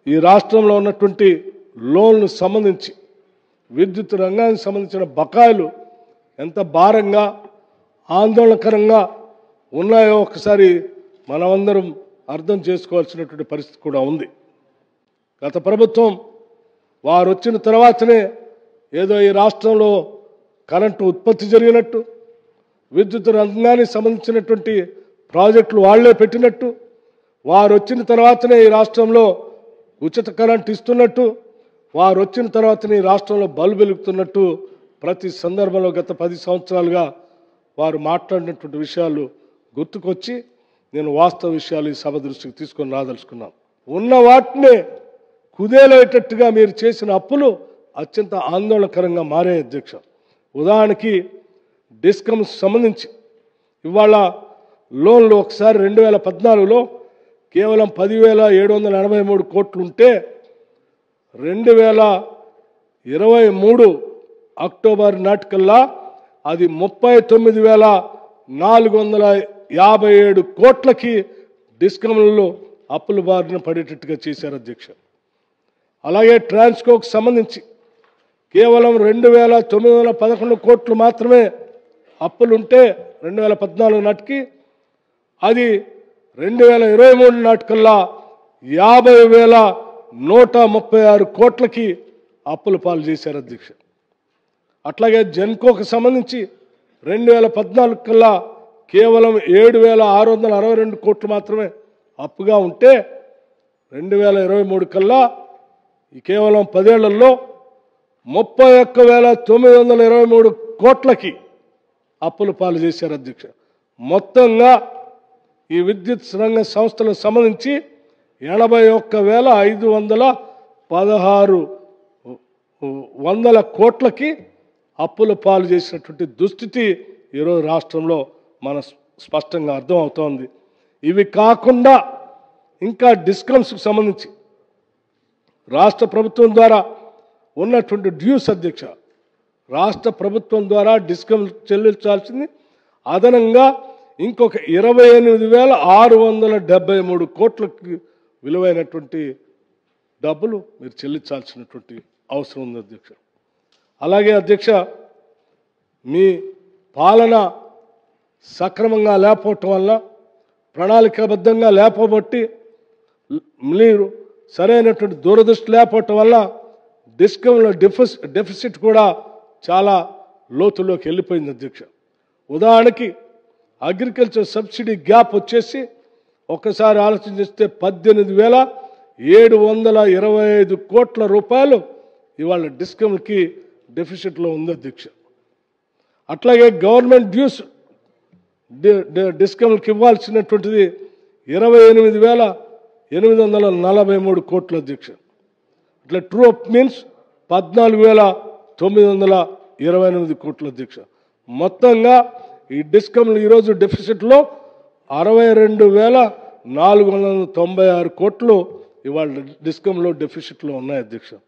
ఈ రాష్ట్రంలో ఉన్నటువంటి లోన్లు సంబంధించి విద్యుత్ రంగానికి సంబంధించిన బకాయిలు ఎంత భారంగా ఆందోళనకరంగా ఉన్నాయో ఒకసారి మనమందరం అర్థం చేసుకోవాల్సినటువంటి పరిస్థితి కూడా ఉంది గత ప్రభుత్వం వారు వచ్చిన తర్వాతనే ఏదో ఈ రాష్ట్రంలో కరెంటు ఉత్పత్తి జరిగినట్టు విద్యుత్ రంగానికి సంబంధించినటువంటి ప్రాజెక్టులు వాళ్లే పెట్టినట్టు వారు వచ్చిన తర్వాతనే ఈ రాష్ట్రంలో ఉచిత కరెంట్ ఇస్తున్నట్టు వారు వచ్చిన తర్వాతనే ఈ రాష్ట్రంలో బల్బు వెలుగుతున్నట్టు ప్రతి సందర్భంలో గత పది సంవత్సరాలుగా వారు మాట్లాడినటువంటి విషయాలు గుర్తుకొచ్చి నేను వాస్తవ విషయాలు ఈ సభ దృష్టికి తీసుకొని రాదలుచుకున్నాను ఉన్న వాటినే కుదేలేటట్టుగా మీరు చేసిన అప్పులు అత్యంత ఆందోళనకరంగా మారే అధ్యక్ష ఉదాహరణకి డిస్కమ్స్ సంబంధించి ఇవాళ లోన్లు ఒకసారి రెండు వేల పద్నాలుగులో కేవలం పదివేల ఏడు వందల ఎనభై మూడు కోట్లు ఉంటే రెండు వేల ఇరవై మూడు అక్టోబర్ నాటికల్లా అది ముప్పై తొమ్మిది వేల నాలుగు వందల యాభై ఏడు కోట్లకి డిస్కమ్లలో అప్పుల బారిన పడేటట్టుగా చేశారు అధ్యక్ష అలాగే ట్రాన్స్కోకు సంబంధించి కేవలం రెండు వేల తొమ్మిది వందల పదకొండు కోట్లు మాత్రమే అప్పులుంటే రెండు వేల పద్నాలుగు నాటికి అది రెండు వేల ఇరవై మూడు నాటికల్లా యాభై వేల నూట ముప్పై ఆరు కోట్లకి అప్పుల పాలు చేశారు అధ్యక్ష అట్లాగే జెన్కోకు సంబంధించి రెండు వేల పద్నాలుగు కల్లా కేవలం ఏడు వేల ఆరు వందల అరవై రెండు కోట్లు మాత్రమే అప్పుగా ఉంటే రెండు వేల ఇరవై మూడు కల్లా ఈ కేవలం పదేళ్లలో ముప్పై ఒక్క వేల తొమ్మిది వందల ఇరవై మూడు కోట్లకి అప్పుల పాలు చేశారు అధ్యక్ష మొత్తంగా ఈ విద్యుత్ రంగ సంస్థలకు సంబంధించి ఎనభై ఒక్క వేల ఐదు వందల పదహారు వందల కోట్లకి అప్పుల పాలు చేసినటువంటి దుస్థితి ఈరోజు రాష్ట్రంలో మన స్పష్టంగా అర్థం అవుతోంది ఇవి కాకుండా ఇంకా డిస్కమ్స్కి సంబంధించి రాష్ట్ర ప్రభుత్వం ద్వారా ఉన్నటువంటి డ్యూస్ అధ్యక్ష రాష్ట్ర ప్రభుత్వం ద్వారా డిస్కమ్ చెల్లించాల్సింది అదనంగా ఇంకొక ఇరవై ఎనిమిది వేల ఆరు వందల డెబ్బై మూడు కోట్లకి విలువైనటువంటి డబ్బులు మీరు చెల్లించాల్సినటువంటి అవసరం ఉంది అధ్యక్ష అలాగే అధ్యక్ష మీ పాలన సక్రమంగా లేకపోవటం వల్ల ప్రణాళికాబద్ధంగా లేపబట్టి మీరు సరైనటువంటి దూరదృష్టి లేకపోవటం వల్ల డిస్కంలో డెఫిస్ డెఫిసిట్ కూడా చాలా లోతులోకి వెళ్ళిపోయింది అధ్యక్ష ఉదాహరణకి అగ్రికల్చర్ సబ్సిడీ గ్యాప్ వచ్చేసి ఒక్కసారి ఆలోచన చేస్తే పద్దెనిమిది వేల ఏడు వందల ఇరవై ఐదు కోట్ల రూపాయలు ఇవాళ డిస్కమ్కి డెఫిసిట్లో ఉంది అధ్యక్ష అట్లాగే గవర్నమెంట్ డ్యూస్ డిస్కమ్కి ఇవ్వాల్సినటువంటిది ఇరవై ఎనిమిది వేల ఎనిమిది వందల నలభై మూడు కోట్ల అధ్యక్ష ఇట్లా ట్రూ అప్ మీన్స్ పద్నాలుగు వేల తొమ్మిది వందల ఇరవై ఎనిమిది కోట్ల అధ్యక్ష మొత్తంగా ఈ డిస్కమ్లు ఈరోజు డెఫిసిట్లో అరవై రెండు వేల నాలుగు వందల తొంభై ఆరు కోట్లు ఇవాళ డిస్కంలో డెఫిసిట్లో ఉన్నాయి అధ్యక్ష